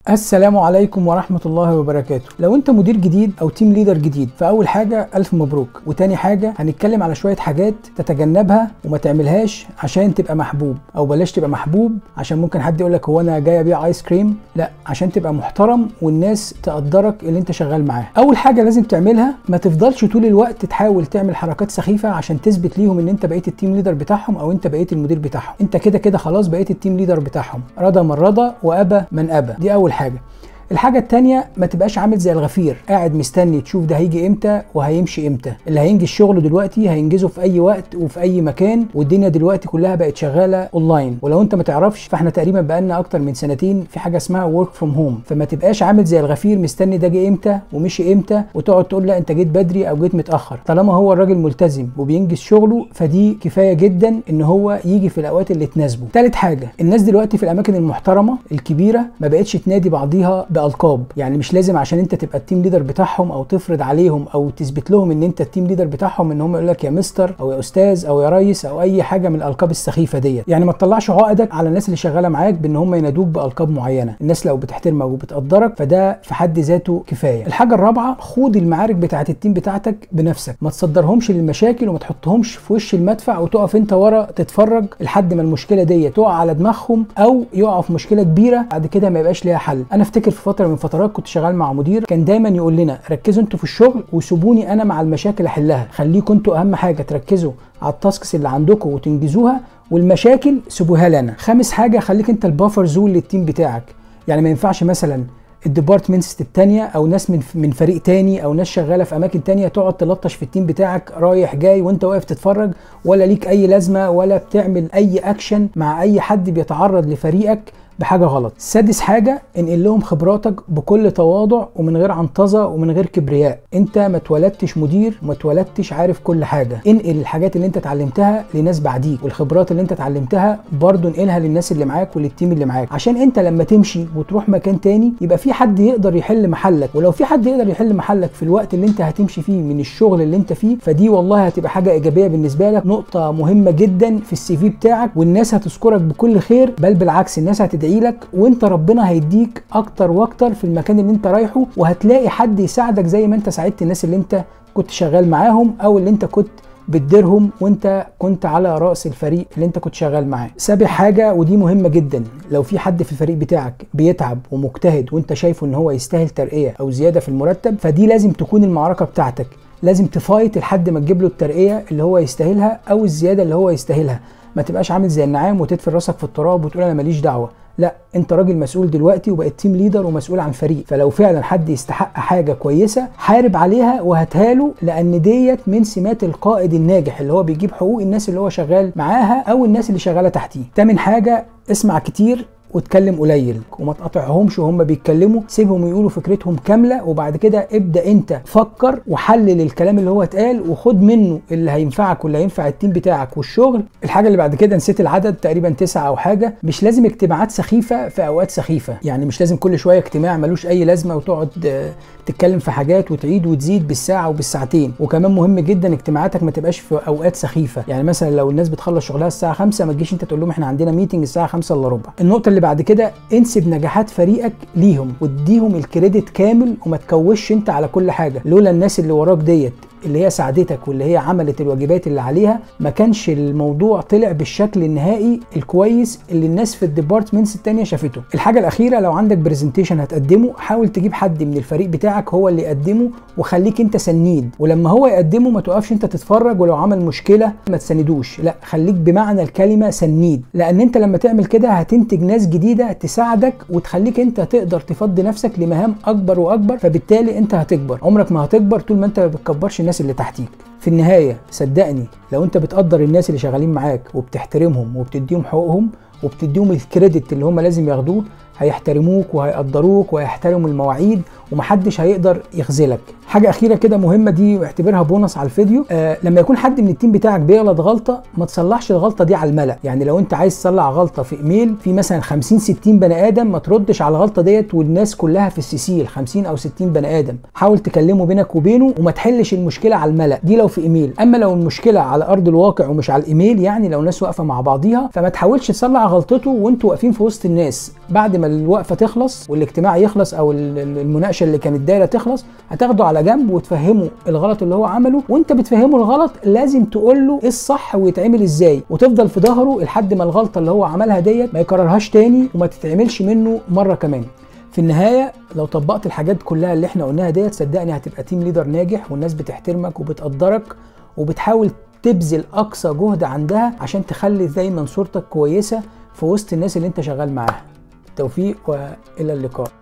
السلام عليكم ورحمة الله وبركاته لو انت مدير جديد او تيم ليدر جديد فاول حاجة الف مبروك وتاني حاجة هنتكلم على شوية حاجات تتجنبها وما تعملهاش عشان تبقى محبوب او بلاش تبقى محبوب عشان ممكن حد يقولك هو انا جاي ابيع ايس كريم لا عشان تبقى محترم والناس تقدرك اللي انت شغال معاه اول حاجة لازم تعملها ما تفضلش طول الوقت تحاول تعمل حركات سخيفة عشان تثبت ليهم ان انت بقيت التيم ليدر بتاعهم او انت بقيت المدير بتاعهم انت كده كده خلاص بقيت التيم ليدر بتاعهم رضى من رضى وابى من ابى دي اول حاجة الحاجة التانية ما تبقاش عامل زي الغفير قاعد مستني تشوف ده هيجي امتى وهيمشي امتى اللي هينجز شغله دلوقتي هينجزه في اي وقت وفي اي مكان والدنيا دلوقتي كلها بقت شغالة اونلاين ولو انت ما تعرفش فاحنا تقريبا بقالنا اكتر من سنتين في حاجة اسمها ورك فروم هوم فما تبقاش عامل زي الغفير مستني ده جه امتى ومشي امتى وتقعد تقول لا انت جيت بدري او جيت متاخر طالما هو الراجل ملتزم وبينجز شغله فدي كفايه جدا ان هو يجي في الاوقات اللي تناسبه تالت حاجه الناس دلوقتي في الاماكن المحترمه الكبيره ما بقتش تنادي بعضيها بالقاب يعني مش لازم عشان انت تبقى التيم ليدر بتاعهم او تفرض عليهم او تثبت لهم ان انت التيم ليدر بتاعهم ان هم يقول لك يا مستر او يا استاذ او يا ريس او اي حاجه من الالقاب السخيفه ديت يعني ما تطلعش عقدك على الناس اللي شغاله معاك بان هم ينادوك بالقاب معينه الناس لو بتحترمك وبتقدرك فده في حد ذاته كفايه الحاجه الرابعه خوض المعارك بتاعه التيم بتاعتك بنفسك ما تصدرهمش للمشاكل وما تحطهمش في وش المدفع وتقف انت ورا تتفرج لحد ما المشكله دي تقع على دماغهم او يقعوا في مشكله كبيره بعد كده ما يبقاش ليها حل انا افتكر في فتره من فترات كنت شغال مع مدير كان دايما يقول لنا ركزوا انتوا في الشغل وسيبوني انا مع المشاكل احلها خليكم انتوا اهم حاجه تركزوا على التاسكس اللي عندكم وتنجزوها والمشاكل سيبوها لنا خامس حاجه خليك انت البافر زون للتيم بتاعك يعني ما ينفعش مثلا الديبارتمنتس التانية او ناس من من فريق تاني او ناس شغاله في اماكن تانية تقعد تلطش في التيم بتاعك رايح جاي وانت واقف تتفرج ولا ليك اي لازمه ولا بتعمل اي اكشن مع اي حد بيتعرض لفريقك بحاجه غلط سادس حاجه انقل لهم خبراتك بكل تواضع ومن غير عنطزه ومن غير كبرياء انت ما اتولدتش مدير ما اتولدتش عارف كل حاجه انقل الحاجات اللي انت اتعلمتها لناس بعديك والخبرات اللي انت اتعلمتها برضو انقلها للناس اللي معاك وللتيم اللي معاك عشان انت لما تمشي وتروح مكان تاني يبقى في حد يقدر يحل محلك ولو في حد يقدر يحل محلك في الوقت اللي انت هتمشي فيه من الشغل اللي انت فيه فدي والله هتبقى حاجه ايجابيه بالنسبه لك نقطه مهمه جدا في السي في بتاعك والناس هتذكرك بكل خير بل بالعكس الناس هتدعي لك وانت ربنا هيديك اكتر واكتر في المكان اللي انت رايحه وهتلاقي حد يساعدك زي ما انت ساعدت الناس اللي انت كنت شغال معاهم او اللي انت كنت بتديرهم وانت كنت على راس الفريق اللي انت كنت شغال معاه سابع حاجه ودي مهمه جدا لو في حد في الفريق بتاعك بيتعب ومجتهد وانت شايفه ان هو يستاهل ترقيه او زياده في المرتب فدي لازم تكون المعركه بتاعتك لازم تفايت لحد ما تجيب له الترقيه اللي هو يستاهلها او الزياده اللي هو يستاهلها ما تبقاش عامل زي النعام وتدفن راسك في التراب وتقول انا ماليش دعوه لا انت راجل مسؤول دلوقتي وبقيت تيم ليدر ومسؤول عن فريق فلو فعلا حد يستحق حاجه كويسه حارب عليها وهاتها له لان ديت من سمات القائد الناجح اللي هو بيجيب حقوق الناس اللي هو شغال معاها او الناس اللي شغاله تحتيه تامن حاجه اسمع كتير واتكلم قليل وما تقاطعهمش وهم بيتكلموا سيبهم يقولوا فكرتهم كامله وبعد كده ابدا انت فكر وحلل الكلام اللي هو اتقال وخد منه اللي هينفعك واللي هينفع التيم بتاعك والشغل الحاجه اللي بعد كده نسيت العدد تقريبا تسعة او حاجه مش لازم اجتماعات سخيفه في اوقات سخيفه يعني مش لازم كل شويه اجتماع ملوش اي لازمه وتقعد تتكلم في حاجات وتعيد وتزيد بالساعه وبالساعتين وكمان مهم جدا اجتماعاتك ما تبقاش في اوقات سخيفه يعني مثلا لو الناس بتخلص شغلها الساعه 5 ما تجيش انت تقول لهم احنا عندنا ميتنج الساعه 5 الا ربع النقطه اللي بعد كده انسب نجاحات فريقك ليهم واديهم الكريدت كامل وما تكوش انت على كل حاجه لولا الناس اللي وراك ديت اللي هي ساعدتك واللي هي عملت الواجبات اللي عليها ما كانش الموضوع طلع بالشكل النهائي الكويس اللي الناس في الديبارتمنتس التانية شافته الحاجة الأخيرة لو عندك برزنتيشن هتقدمه حاول تجيب حد من الفريق بتاعك هو اللي يقدمه وخليك انت سنيد ولما هو يقدمه ما توقفش انت تتفرج ولو عمل مشكلة ما تسندوش لا خليك بمعنى الكلمة سنيد لأن انت لما تعمل كده هتنتج ناس جديدة تساعدك وتخليك انت تقدر تفضي نفسك لمهام أكبر وأكبر فبالتالي انت هتكبر عمرك ما هتكبر طول ما انت ما بتكبرش الناس اللي تحتيك في النهاية صدقني لو انت بتقدر الناس اللي شغالين معاك وبتحترمهم وبتديهم حقوقهم وبتديهم الكريدت اللي هم لازم ياخدوه هيحترموك وهيقدروك وهيحترموا المواعيد ومحدش هيقدر يخذلك حاجه اخيره كده مهمه دي اعتبرها بونص على الفيديو آه لما يكون حد من التيم بتاعك بيغلط غلطه ما تصلحش الغلطه دي على الملا يعني لو انت عايز تصلح غلطه في ايميل في مثلا 50 60 بني ادم ما تردش على الغلطه ديت والناس كلها في السيسيل 50 او 60 بني ادم حاول تكلمه بينك وبينه وما تحلش المشكله على الملا دي لو في ايميل اما لو المشكله على ارض الواقع ومش على الايميل يعني لو ناس واقفه مع بعضيها فما تحاولش تصلح غلطته وانتوا واقفين في وسط الناس بعد ما الوقفه تخلص والاجتماع يخلص او المناقشه اللي كانت دايره تخلص هتاخده على جنب وتفهمه الغلط اللي هو عمله وانت بتفهمه الغلط لازم تقول له ايه الصح ويتعمل ازاي وتفضل في ظهره لحد ما الغلطه اللي هو عملها ديت ما يكررهاش تاني وما تتعملش منه مره كمان في النهايه لو طبقت الحاجات كلها اللي احنا قلناها ديت صدقني هتبقى تيم ليدر ناجح والناس بتحترمك وبتقدرك وبتحاول تبذل اقصى جهد عندها عشان تخلي دايما صورتك كويسه في وسط الناس اللي انت شغال معاها توفيق والى اللقاء